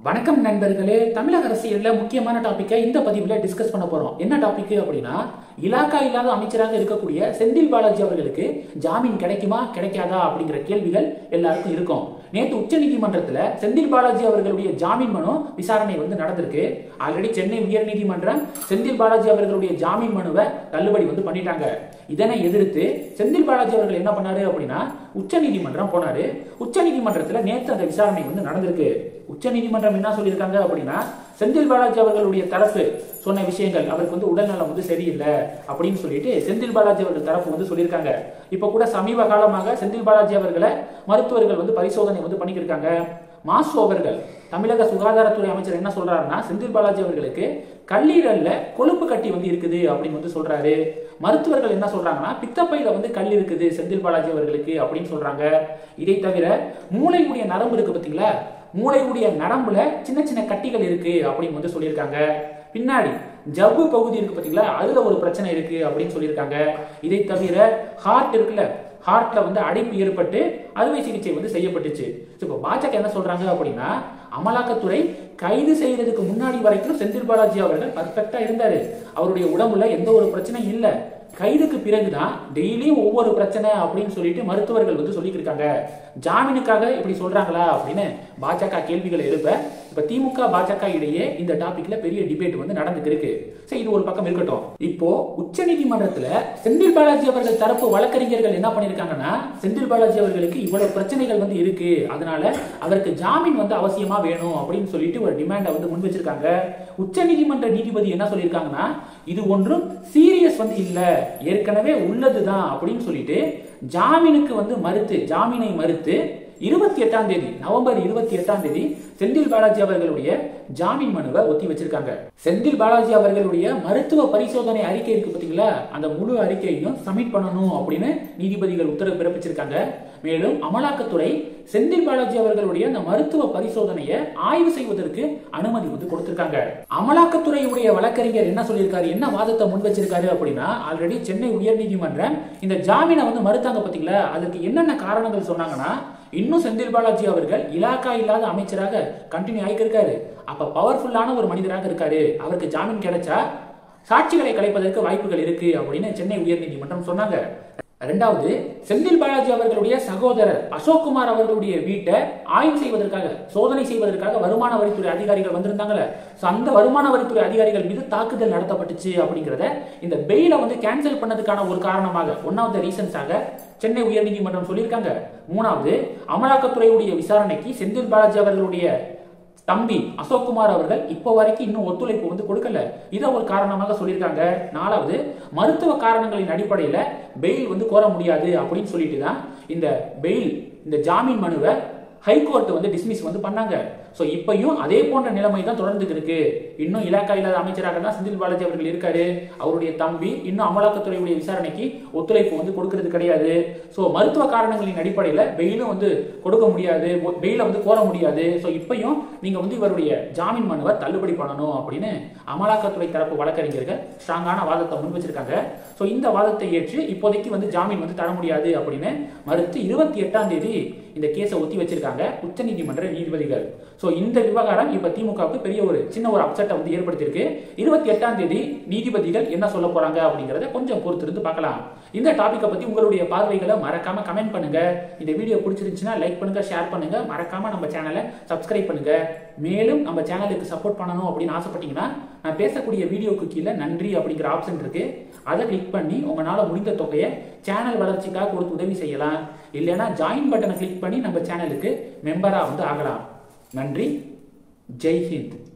வணக்கம் நண்பர்களே தமிழக அரசியல்ல முக்கியமான டாபிக்கை இந்த பதிவுல டிஸ்கஸ் பண்ண போறோம் என்ன டாபிக் அப்படின்னா இலாக்கா இல்லாத அமைச்சராக இருக்கக்கூடிய செந்தில் பாலாஜி அவர்களுக்கு ஜாமீன் கிடைக்குமா கிடைக்காதா அப்படிங்கிற கேள்விகள் எல்லாருக்கும் இருக்கும் நேற்று உச்ச நீதிமன்றத்துல செந்தில் பாலாஜி அவர்களுடைய ஜாமீன் மனு விசாரணை வந்து நடந்திருக்கு ஆல்ரெடி சென்னை உயர் நீதிமன்றம் செந்தில் பாலாஜி அவர்களுடைய ஜாமீன் மனுவை தள்ளுபடி வந்து பண்ணிட்டாங்க இதனை எதிர்த்து செந்தில் பாலாஜி அவர்கள் என்ன பண்ணாரு அப்படின்னா உச்ச நீதிமன்றம் போனாரு உச்ச நீதிமன்றத்துல நேற்று அந்த விசாரணை வந்து நடந்திருக்கு உச்ச நீதிமன்றம் என்ன சொல்லியிருக்காங்க அப்படின்னா செந்தில் பாலாஜி அவர்களுடைய தரப்பு சொன்ன விஷயங்கள் அவருக்கு வந்து உடல்நலம் வந்து சரியில்லை அப்படின்னு சொல்லிட்டு செந்தில் பாலாஜி அவர்கள் தரப்பு வந்து சொல்லியிருக்காங்க இப்ப கூட சமீப காலமாக செந்தில் பாலாஜி அவர்களை மருத்துவர்கள் வந்து பரிசோதனை வந்து பண்ணிக்கிருக்காங்க மாசு அவர்கள் தமிழக சுகாதாரத்துறை அமைச்சர் என்ன சொல்றாருன்னா செந்தில் பாலாஜி அவர்களுக்கு கல்லீரல்ல கொழுப்பு கட்டி வந்து இருக்குது அப்படின்னு வந்து சொல்றாரு மருத்துவர்கள் என்ன சொல்றாங்கன்னா பித்தப்பையில வந்து கல் இருக்குது செந்தில் பாலாஜி அவர்களுக்கு அப்படின்னு சொல்றாங்க இதை தவிர மூளையுடைய நரம்பு இருக்கு பாத்தீங்களா மூளையுடைய நரம்புல சின்ன சின்ன கட்டிகள் இருக்கு அப்படின்னு வந்து சொல்லியிருக்காங்க பின்னாடி ஜவ்வு பகுதி இருக்கு பாத்தீங்களா அதுல ஒரு பிரச்சனை இருக்கு அப்படின்னு சொல்லியிருக்காங்க இதை தவிர ஹார்ட் இருக்குல்ல ஹார்ட்ல வந்து அடைப்பு ஏற்பட்டு அறுவை சிகிச்சை வந்து செய்யப்பட்டுச்சு இப்போ பாஜக என்ன சொல்றாங்க அப்படின்னா அமலாக்கத்துறை கைது செய்யறதுக்கு முன்னாடி வரைக்கும் செந்தில் பாலாஜி அவர்கள் பர்ஃபெக்டா இருந்தாரு அவருடைய உடம்புல எந்த ஒரு பிரச்சனையும் இல்ல கைதுக்கு பிறகுதான் டெய்லியும் ஒவ்வொரு பிரச்சனை அப்படின்னு சொல்லிட்டு மருத்துவர்கள் வந்து சொல்லிட்டு இருக்காங்க ஜாமீனுக்காக இப்படி சொல்றாங்களா அப்படின்னு பாஜக கேள்விகளை எழுப்ப இப்ப திமுக பாஜக இடையே இந்த டாபிக்ல பெரிய டிபேட் வந்து நடந்துட்டு இருக்கு சரி இது ஒரு பக்கம் இருக்கட்டும் இப்போ உச்ச நீதிமன்றத்துல செந்தில் பாலாஜி அவர்கள் தரப்பு வழக்கறிஞர்கள் என்ன பண்ணிருக்காங்கன்னா செந்தில் பாலாஜி அவர்களுக்கு இவ்வளவு பிரச்சனைகள் வந்து இருக்கு அதனால அவருக்கு ஜாமீன் வந்து அவசியமா வேணும் அப்படின்னு சொல்லிட்டு ஒரு டிமாண்டை வந்து முன் வச்சிருக்காங்க உச்ச நீதிமன்ற நீதிபதி என்ன சொல்லியிருக்காங்கன்னா இது ஒன்றும் சீரியஸ் வந்து இல்ல ஏற்கனவே உள்ளதுதான் அப்படின்னு சொல்லிட்டு ஜாமீனுக்கு வந்து மறுத்து ஜாமீனை மறுத்து இருபத்தி எட்டாம் தேதி நவம்பர் இருபத்தி எட்டாம் தேதி செந்தில் பாலாஜி அவர்களுடைய ஜாமீன் மனுவை ஒத்தி வச்சிருக்காங்க செந்தில் பாலாஜி அவர்களுடைய மருத்துவ பரிசோதனை அறிக்கை இருக்கு பாத்தீங்களா அந்த முழு அறிக்கையையும் சப்மிட் பண்ணணும் அப்படின்னு நீதிபதிகள் உத்தரவு பிறப்பிச்சிருக்காங்க மேலும் அமலாக்கத்துறை செந்தில் பாலாஜி அவர்களுடைய அந்த மருத்துவ பரிசோதனையை ஆய்வு செய்வதற்கு அனுமதி வந்து கொடுத்திருக்காங்க அமலாக்கத்துறையுடைய வழக்கறிஞர் என்ன சொல்லியிருக்காரு என்ன வாதத்தை முன் வச்சிருக்காரு அப்படின்னா ஆல்ரெடி சென்னை உயர்நீதிமன்றம் இந்த ஜாமீனை வந்து மறுத்தாங்க பாத்தீங்களா அதுக்கு என்னென்ன காரணங்கள் சொன்னாங்கன்னா இன்னும் செந்தில் பாலாஜி அவர்கள் இலாக்கா இல்லாத அமைச்சராக கண்டினியூ ஆகியிருக்காரு அப்ப பவர்ஃபுல்லான ஒரு மனிதராக இருக்காரு அவருக்கு ஜாமீன் கிடைச்சா சாட்சிகளை கலைப்பதற்கு வாய்ப்புகள் இருக்கு அப்படின்னு சென்னை உயர்நீதிமன்றம் சொன்னாங்க ரெண்டாவது செந்தில் பாலாஜி அவர்களுடைய சகோதரர் அசோக் குமார் அவர்களுடைய வீட்டை ஆய்வு செய்வதற்காக சோதனை செய்வதற்காக வருமான வரித்துறை அதிகாரிகள் வந்திருந்தாங்கல்ல So, அந்த வருமான வரித்துறை அதிகாரிகள் மீது தாக்குதல் நடத்தப்பட்டுச்சு அப்படிங்கிறத இந்த பெயில வந்து கேன்சல் பண்ணதுக்கான ஒரு காரணமாக ஒன் ஆஃப் த ரீசன்ஸாக சென்னை உயர்நீதிமன்றம் சொல்லியிருக்காங்க மூணாவது அமலாக்கத்துறையுடைய விசாரணைக்கு செந்தில் பாலாஜி அவர்களுடைய தம்பி அசோக்குமார் அவர்கள் இப்போ வரைக்கும் இன்னும் ஒத்துழைப்பு வந்து கொடுக்கல இதை ஒரு காரணமாக சொல்லியிருக்காங்க நாலாவது மருத்துவ காரணங்களின் அடிப்படையில் பெயில் வந்து கோர முடியாது அப்படின்னு சொல்லிட்டு தான் இந்த பெயில் இந்த ஜாமீன் மனுவை ஹைகோர்ட் வந்து டிஸ்மிஸ் வந்து பண்ணாங்க ஸோ இப்பயும் அதே போன்ற நிலைமை தான் தொடர்ந்துட்டு இருக்கு இன்னும் இலாக்கா இல்லாத அமைச்சராக தான் செந்தில் பாலாஜி அவர்கள் இருக்காரு அவருடைய தம்பி இன்னும் அமலாக்கத்துறையுடைய விசாரணைக்கு ஒத்துழைப்பு வந்து கொடுக்கறது கிடையாது ஸோ மருத்துவ காரணங்களின் அடிப்படையில் பெயிலும் வந்து கொடுக்க முடியாது பெயில வந்து கோர முடியாது ஸோ இப்பயும் நீங்க வந்து இவருடைய ஜாமீன் மனுவை தள்ளுபடி பண்ணணும் அப்படின்னு அமலாக்கத்துறை தரப்பு வழக்கறிஞர்கள் ஸ்ட்ராங்கான வாதத்தை முன் வச்சிருக்காங்க ஸோ இந்த வாதத்தை ஏற்று இப்போதைக்கு வந்து ஜாமீன் வந்து தர முடியாது அப்படின்னு மறுத்து இருபத்தி எட்டாம் தேதி இந்த கேஸை ஒத்தி வச்சிருக்காங்க உச்சநீதிமன்ற நீதிபதிகள் ஸோ இந்த விவகாரம் இப்ப திமுகவுக்கு பெரிய ஒரு சின்ன ஒரு அப்செட்டை வந்து ஏற்படுத்தியிருக்கு இருபத்தி எட்டாம் தேதி நீதிபதிகள் என்ன சொல்ல போறாங்க அப்படிங்கறத கொஞ்சம் பொறுத்திருந்து பார்க்கலாம் இந்த டாபிக்கை பத்தி உங்களுடைய பார்வைகளை மறக்காம கமெண்ட் பண்ணுங்க இந்த வீடியோ பிடிச்சிருந்துச்சுன்னா லைக் பண்ணுங்க ஷேர் பண்ணுங்க மறக்காம நம்ம சேனலை சப்ஸ்கிரைப் பண்ணுங்க மேலும் நம்ம சேனலுக்கு சப்போர்ட் பண்ணணும் அப்படின்னு ஆசைப்பட்டீங்கன்னா நான் பேசக்கூடிய வீடியோக்கு கீழே நன்றி அப்படிங்கிற ஆப்ஷன் இருக்கு அதை கிளிக் பண்ணி உங்களால முடிந்த தொகையை சேனல் வளர்ச்சிக்காக கொடுத்து உதவி செய்யலாம் இல்லைன்னா ஜாயின் பட்டனை கிளிக் பண்ணி நம்ம சேனலுக்கு மெம்பரா வந்து ஆகலாம் நன்றி ஜெய் ஹிந்த்